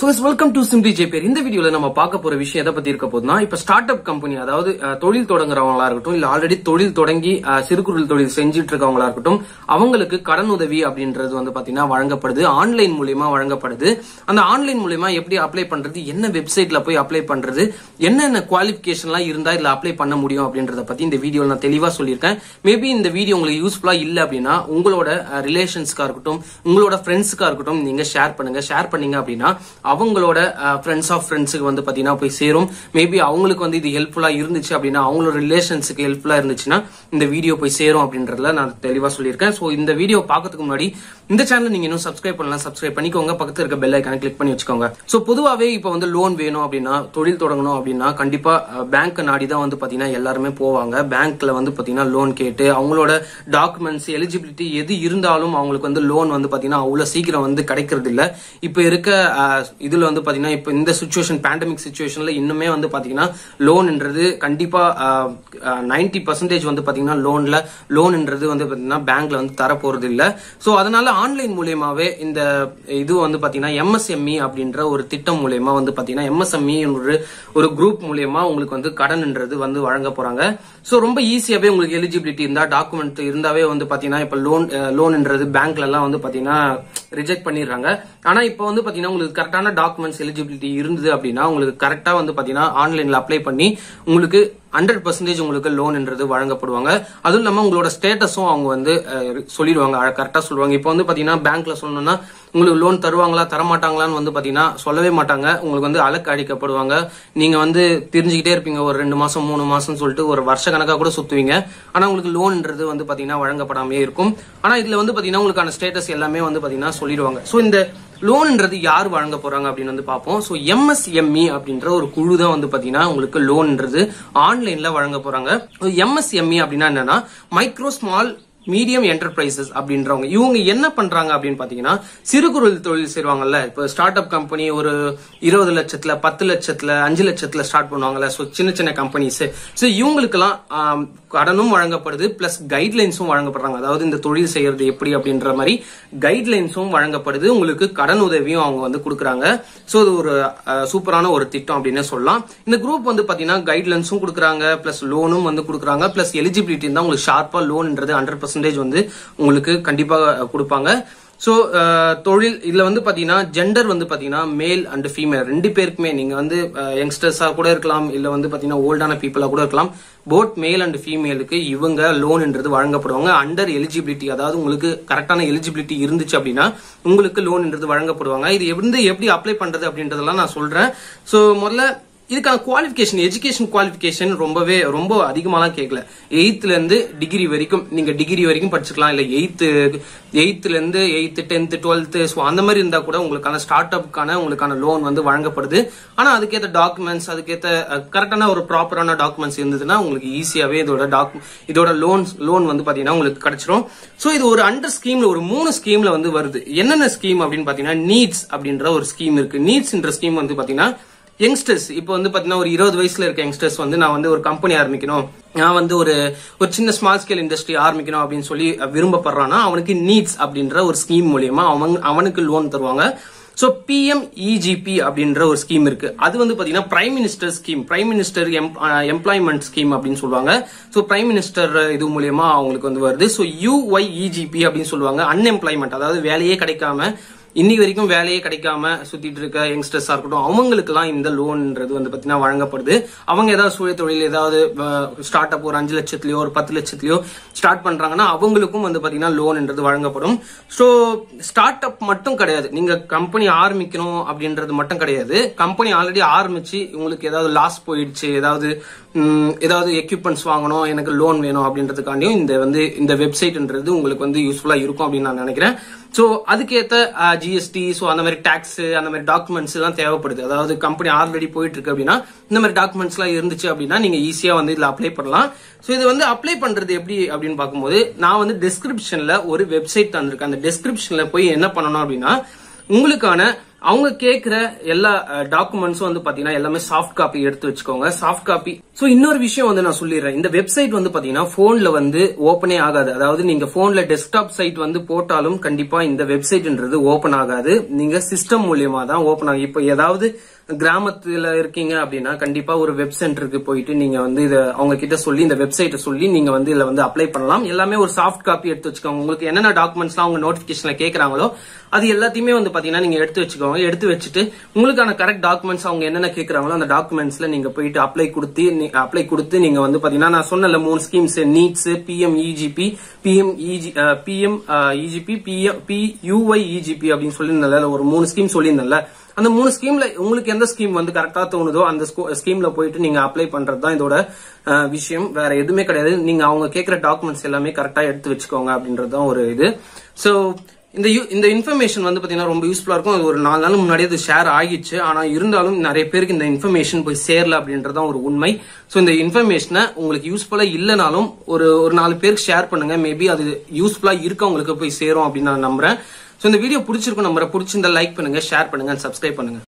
welcome to simply ஜேபியர் இந்த வீடியோல நம்ம பார்க்க போற விஷயம் எதை பத்தி இருக்க போதுன்னா இப்ப ஸ்டார்ட் அப் கம்பெனி அதாவது அஹ், தொழில் தொடங்குறவங்களா இருக்கட்டும் இல்ல ஆல்ரெடி தொழில் தொடங்கி அஹ், சிறு குறு தொழில் செஞ்சுட்டு இருக்கவங்களா இருக்கட்டும் அவங்களுக்கு கடன் உதவி அப்படின்றது வந்து பாத்தீங்கன்னா வழங்கப்படுது ஆன்லைன் மூலியமா வழங்கப்படுது அந்த ஆன்லைன் மூலியமா எப்படி அப்ளை பண்றது என்ன வெப்சைட்ல போய் அப்ளை பண்றது என்னென்ன குவாலிபிகேஷன்லாம் இருந்தா இதுல அப்ளை பண்ண முடியும் அப்படின்றத பத்தி இந்த வீடியோல நான் தெளிவா சொல்லியிருக்கேன் மேபி இந்த வீடியோ உங்களுக்கு யூஸ்ஃபுல்லா இல்ல அப்படின்னா உங்களோட ரிலேஷன்ஸ்க்கா இருக்கட்டும் உங்களோட ஃப்ரெண்ட்ஸ்க்கா இருக்கட்டும் நீங்க ஷேர் பண்ணுங்க ஷேர் பண்ணீங்க அப்படின்னா அவங்களோட ஃப்ரெண்ட்ஸ் ஆஃப் ஃப்ரெண்ட்ஸுக்கு வந்து பாத்தீங்கன்னா போய் சேரும் மேபி அவங்களுக்கு வந்து இது ஹெல்ப்ஃபுல்லா இருந்துச்சு அப்படின்னா அவங்களோட ரிலேஷன்ஸுக்கு ஹெல்ப்ஃபுல்லா இருந்துச்சுன்னா இந்த வீடியோ போய் சேரும் அப்படின்றதுல நான் தெளிவா சொல்லியிருக்கேன் ஸோ இந்த வீடியோ பார்க்கறதுக்கு முன்னாடி இந்த சேனல் நீங்க இன்னும் சப்ஸ்கிரைப் பண்ணலாம் சப்ஸ்கிரைப் பண்ணிக்கோங்க பக்கத்துல இருக்க பெல் ஐக்கான கிளிக் பண்ணி வச்சுக்கோங்க ஸோ பொதுவாகவே இப்போ வந்து லோன் வேணும் அப்படின்னா தொழில் தொடங்கணும் அப்படின்னா கண்டிப்பா பேங்க் நாடி தான் வந்து பாத்தீங்கன்னா எல்லாருமே போவாங்க பேங்க்ல வந்து பாத்தீங்கன்னா லோன் கேட்டு அவங்களோட டாக்குமெண்ட்ஸ் எலிஜிபிலிட்டி எது இருந்தாலும் அவங்களுக்கு வந்து லோன் வந்து பாத்தீங்கன்னா அவ்வளவு சீக்கிரம் வந்து கிடைக்கிறது இல்ல இப்ப இருக்க அஹ், இதுல வந்து பாத்தீங்கன்னா இப்ப இந்த சுச்சுவேஷன் பேண்டமிக் சுச்சுவேஷன்ல இன்னுமே வந்து பாத்தீங்கன்னா லோன்ன்றது கண்டிப்பா நைன்டி பர்சன்டேஜ் வந்து பாத்தீங்கன்னா லோன்ல லோன்ன்றது வந்து பாத்தீங்கன்னா பேங்க்ல வந்து தர போறது இல்ல சோ அதனால ஆன்லைன் மூலியமாவே இந்த இது வந்து பாத்தீங்கன்னா எம்எஸ்எம்இ அப்படின்ற ஒரு திட்டம் மூலியமா வந்து பாத்தீங்கன்னா எம்எஸ்எம்இ ஒரு ஒரு குரூப் மூலியமா உங்களுக்கு வந்து கடன்ன்றது வந்து வழங்க போறாங்க சோ ரொம்ப ஈஸியாவே உங்களுக்கு எலிஜிபிலிட்டி இருந்தா டாக்குமெண்ட் இருந்தாவே வந்து பாத்தீங்கன்னா இப்ப லோன் லோன்ன்றது பேங்க்ல எல்லாம் வந்து பாத்தீங்கன்னா ரிஜெக்ட் பண்ணிடுறாங்க ஆனா இப்போ வந்து பாத்தீங்கன்னா உங்களுக்கு கரெக்டான டாக்குமெண்ட்ஸ் எலிஜிபிலிட்டி இருந்தது அப்படின்னா உங்களுக்கு கரெக்டா வந்து பாத்தீங்கன்னா ஆன்லைன்ல அப்ளை பண்ணி உங்களுக்கு ஹண்ட்ரட் பர்சன்டேஜ் உங்களுக்கு லோன்ன்றது வழங்கப்படுவாங்க அதுவும் இல்லாம உங்களோட ஸ்டேட்டஸும் அவங்க வந்து அஹ், சொல்லிடுவாங்க கரெக்டா சொல்லுவாங்க இப்போ வந்து பாத்தீங்கன்னா பேங்க்ல சொல்லணும்னா உங்களுக்கு லோன் தருவாங்களா தரமாட்டாங்களான்னு வந்து பாத்தீங்கன்னா சொல்லவே மாட்டாங்க உங்களுக்கு வந்து அலக்கு அடிக்கப்படுவாங்க நீங்க வந்து தெரிஞ்சுக்கிட்டே இருப்பீங்க ஒரு ரெண்டு மாசம் மூணு மாசம் சொல்லிட்டு ஒரு வருஷ கணக்கா கூட சுத்துவீங்க ஆனா உங்களுக்கு லோன்ன்றது வந்து பாத்தீங்கன்னா வழங்கப்படாமே இருக்கும் ஆனா இதுல வந்து பாத்தீங்கன்னா உங்களுக்கான ஸ்டேட்டஸ் எல்லாமே வந்து பாத்தீங்கன்னா சொல்லிடுவாங்க சோ இந்த லோன்ன்றது யார் வழங்க போறாங்க அப்படின்னு வந்து பார்ப்போம் ஸோ எம்எஸ்எம்இ அப்படின்ற ஒரு குழு தான் வந்து பாத்தீங்கன்னா உங்களுக்கு லோன்ன்றது ஆன்லைன்ல வழங்க போறாங்க எம்எஸ்எம்இ அப்படின்னா என்னன்னா மைக்ரோ ஸ்மால் மீடியம் என்டர்பிரைசஸ் அப்படின்றவங்க இவங்க என்ன பண்றாங்க அப்படின்னு பாத்தீங்கன்னா சிறு குறு தொழில் செய்வாங்கல்ல இப்போ ஸ்டார்ட் அப் கம்பெனி ஒரு இருபது லட்சத்துல பத்து லட்சத்துல அஞ்சு லட்சத்துல ஸ்டார்ட் பண்ணுவாங்கல்ல ஸோ சின்ன சின்ன கம்பெனிஸ் ஸோ இவங்களுக்கெல்லாம் ஆம், கடனும் வழங்கப்படுது பிளஸ் கைட்லைன்ஸும் வழங்கப்படுறாங்க அதாவது இந்த தொழில் செய்யறது எப்படி அப்படின்ற மாதிரி கைட்லைன்ஸும் வழங்கப்படுது உங்களுக்கு கடன் உதவியும் அவங்க வந்து கொடுக்குறாங்க ஸோ இது ஒரு அஹ், சூப்பரான ஒரு திட்டம் அப்படின்னு சொல்லலாம் இந்த குரூப் வந்து பாத்தீங்கன்னா கைட்லைன்ஸும் கொடுக்குறாங்க பிளஸ் லோனும் வந்து கொடுக்குறாங்க பிளஸ் எலிஜிபிலிட்டி தான் உங்களுக்கு ஷார்ப்பா லோன்ன்றது ஹண்ட்ரட் பர்சன்டேஜ் வந்து உங்களுக்கு கண்டிப்பா அஹ், கொடுப்பாங்க ஸோ தொழில் இதுல வந்து பாத்தீங்கன்னா ஜெண்டர் வந்து பாத்தீங்கன்னா மேல் அண்ட் ஃபீமேல் ரெண்டு பேருக்குமே நீங்க வந்து யங்ஸ்டர்ஸா கூட இருக்கலாம் இல்ல வந்து பாத்தீங்கன்னா ஓல்டான பீப்புளா கூட இருக்கலாம் போத் மேல் அண்ட் ஃபீமேலுக்கு இவங்க லோன்ன்றது வழங்கப்படுவாங்க அண்டர் எலிஜிபிலிட்டி அதாவது உங்களுக்கு கரெக்டான எலிஜிபிலிட்டி இருந்துச்சு அப்படின்னா உங்களுக்கு லோன்ன்றது வழங்கப்படுவாங்க இது எப்படி எப்படி அப்ளை பண்றது அப்படின்றதெல்லாம் நான் சொல்றேன் ஸோ முதல்ல இதுக்கான குவாலிஃபிகேஷன் எஜுகேஷன் குவாலிஃபிகேஷன் ரொம்பவே ரொம்ப அதிகமாலாம் கேட்கல எயித்துல இருந்து டிகிரி வரைக்கும் நீங்க டிகிரி வரைக்கும் படிச்சுக்கலாம் இல்ல எயித்து எயித்துல இருந்து எயித்து டென்த் டுவெல்த் ஸோ அந்த மாதிரி இருந்தா கூட உங்களுக்கான ஸ்டார்ட் அப்க்கான உங்களுக்கான லோன் வந்து வழங்கப்படுது ஆனா அதுக்கேற்ற டாக்குமெண்ட்ஸ் அதுக்கேற்ற கரெக்டான ஒரு ப்ராப்பரான டாக்குமெண்ட்ஸ் இருந்ததுன்னா உங்களுக்கு ஈஸியாவே இதோட டாக்கு இதோட லோன் லோன் வந்து பாத்தீங்கன்னா உங்களுக்கு கிடைச்சிரும் ஸோ இது ஒரு அண்டர் ஸ்கீம்ல ஒரு மூணு ஸ்கீம்ல வந்து வருது என்னென்ன ஸ்கீம் அப்படின்னு பாத்தீங்கன்னா நீட்ஸ் அப்படின்ற ஒரு ஸ்கீம் இருக்கு நீட்ஸ்ன்ற ஸ்கீம் வந்து பாத்தீங்கன்னா யங்ஸ்டர்ஸ் இப்போ வந்து பாத்தீங்கன்னா ஒரு இருபது வயசுல இருக்க யங்ஸ்டர்ஸ் வந்து நான் வந்து ஒரு கம்பெனி ஆரம்பிக்கணும் நான் வந்து ஒரு ஒரு சின்ன ஸ்மால் ஸ்கேல் இண்டஸ்ட்ரி ஆரம்பிக்கணும் அப்படின்னு சொல்லி விரும்பப்படுறான்னா அவனுக்கு நீட்ஸ் அப்படின்ற ஒரு ஸ்கீம் மூலியமா அவன் அவனுக்கு லோன் தருவாங்க ஸோ பிஎம் இஜிபி அப்படின்ற ஒரு ஸ்கீம் இருக்கு அது வந்து பாத்தீங்கன்னா prime minister scheme prime minister employment scheme அப்படின்னு சொல்லுவாங்க ஸோ பிரைம் மினிஸ்டர் இது மூலியமா அவங்களுக்கு வந்து வருது ஸோ யூஒய்இஜிபி அப்படின்னு சொல்லுவாங்க அன்எம்ப்ளாய்மெண்ட் அதாவது வேலையே கிடைக்காம இன்னைக்கு வரைக்கும் வேலையே கிடைக்காம சுத்திட்டு இருக்க யங்ஸ்டர்ஸா இருக்கட்டும் அவங்களுக்குலாம் இந்த லோன்ன்றது வந்து பாத்தீங்கன்னா வழங்கப்படுது அவங்க ஏதாவது சுய தொழில் ஏதாவது ஸ்டார்ட் அப் ஒரு அஞ்சு லட்சத்துலயோ ஒரு பத்து லட்சத்துலயோ ஸ்டார்ட் பண்றாங்கன்னா அவங்களுக்கும் வந்து பாத்தீங்கன்னா லோன்ன்றது வழங்கப்படும் ஸோ ஸ்டார்ட் அப் மட்டும் கிடையாது நீங்க கம்பெனி ஆரம்பிக்கணும் அப்படின்றது மட்டும் கிடையாது கம்பெனி ஆல்ரெடி ஆரம்பிச்சு உங்களுக்கு ஏதாவது லாஸ் போயிடுச்சு ஏதாவது ம், ஏதாவது எக்யூப்மெண்ட்ஸ் வாங்கணும் எனக்கு லோன் வேணும் அப்படின்றதுக்காண்டியும் இந்த வந்து இந்த வெப்சைட்ன்றது உங்களுக்கு வந்து யூஸ்ஃபுல்லா இருக்கும் அப்படின்னு நான் நினைக்கிறேன் ஸோ அதுக்கேற்ற ஜிஎஸ்டி ஸோ அந்த மாதிரி டேக்ஸ் அந்த மாதிரி டாக்குமெண்ட்ஸ் எல்லாம் தேவைப்படுது அதாவது கம்பெனி ஆல்ரெடி போயிட்டு இருக்கு அப்படின்னா இந்த மாதிரி டாக்குமெண்ட்ஸ் எல்லாம் இருந்துச்சு அப்படின்னா நீங்க ஈஸியா வந்து இதுல அப்ளை பண்ணலாம் ஸோ இது வந்து அப்ளை பண்றது எப்படி அப்படின்னு பார்க்கும்போது நான் வந்து டிஸ்கிரிப்ஷன்ல ஒரு வெப்சைட் தந்திருக்கேன் அந்த டிஸ்கிரிப்ஷன்ல போய் என்ன பண்ணணும் அப்படின்னா உங்களுக்கான அவங்க கேக்குற எல்லா டாக்குமெண்ட்ஸும் வந்து பாத்தீங்கன்னா எல்லாமே சாஃப்ட் காப்பி எடுத்து வச்சுக்கோங்க சாஃப்ட் காப்பி சோ இன்னொரு விஷயம் வந்து நான் சொல்லிடுறேன் இந்த வெப்சைட் வந்து பாத்தீங்கன்னா போன்ல வந்து ஓபனே ஆகாது அதாவது நீங்க போன்ல டெஸ்க்டாப் சைட் வந்து போட்டாலும் கண்டிப்பா இந்த வெப்சைட்ன்றது ஓபன் ஆகாது நீங்க சிஸ்டம் மூலியமா தான் ஓபன் ஆகும் இப்போ ஏதாவது கிராமத்துல இருக்கீங்க அப்படின்னா கண்டிப்பா ஒரு வெப் சென்டருக்கு போயிட்டு நீங்க வந்து இத அவங்க கிட்ட சொல்லி இந்த வெப்சைட்டை சொல்லி நீங்க வந்து இதுல வந்து அப்ளை பண்ணலாம் எல்லாமே ஒரு சாஃப்ட் காப்பி எடுத்து வச்சுக்கோங்க உங்களுக்கு என்னென்ன டாக்குமெண்ட்ஸ்லாம் அவங்க நோட்டிபிகேஷன்ல கேக்குறாங்களோ அது எல்லாத்தையுமே வந்து பாத்தீங்கன்னா நீங்க எடுத்து வச்சுக்கோங்க எடுத்து வச்சுட்டு உங்களுக்கான கரெக்ட் டாக்குமெண்ட்ஸ் அவங்க என்னென்ன கேக்குறாங்களோ அந்த டாக்குமெண்ட்ஸ்ல நீங்க போயிட்டு அப்ளை கொடுத்து அப்ளை கொடுத்து நீங்க வந்து பாத்தீங்கன்னா நான் சொன்னல மூணு schemes needs PM EGP PM EG PM EGP PM P UI EGP அப்படின்னு சொல்லியிருந்தல ஒரு மூணு ஸ்கீம் சொல்லியிருந்தேன்ல அந்த மூணு ஸ்கீம்ல உங்களுக்கு எந்த ஸ்கீம் வந்து கரெக்டா தோணுதோ அந்த ஸ்கீம்ல போயிட்டு நீங்க அப்ளை பண்றது தான் இதோட அஹ், விஷயம் வேற எதுவுமே கிடையாது நீங்க அவங்க கேட்கிற டாக்குமெண்ட்ஸ் எல்லாமே கரெக்டா எடுத்து வச்சுக்கோங்க அப்படின்றது தான் ஒரு இது சோ இந்த யூ- இந்த இன்ஃபர்மேஷன் வந்து பாத்தீங்கன்னா ரொம்ப யூஸ்ஃபுல்லா இருக்கும் அது ஒரு நாலு நாள் முன்னாடியே அது ஷேர் ஆகிடுச்சு ஆனா இருந்தாலும் நிறைய பேருக்கு இந்த இன்ஃபர்மேஷன் போய் சேரல அப்படின்றதான் ஒரு உண்மை சோ இந்த இன்ஃபர்மேஷனை உங்களுக்கு யூஸ்ஃபுல்லா இல்லைனாலும் ஒரு ஒரு நாலு பேருக்கு ஷேர் பண்ணுங்க மேபி அது யூஸ்ஃபுல்லா இருக்கவங்களுக்கு போய் சேரும் அப்படின்னு நான் நம்புறேன் சோ இந்த வீடியோ பிடிச்சிருக்கும் நம்புறேன் பிடிச்சிருந்தா லைக் பண்ணுங்க ஷேர் பண்ணுங்க சப்ஸ்கிரைப் பண்ணுங்க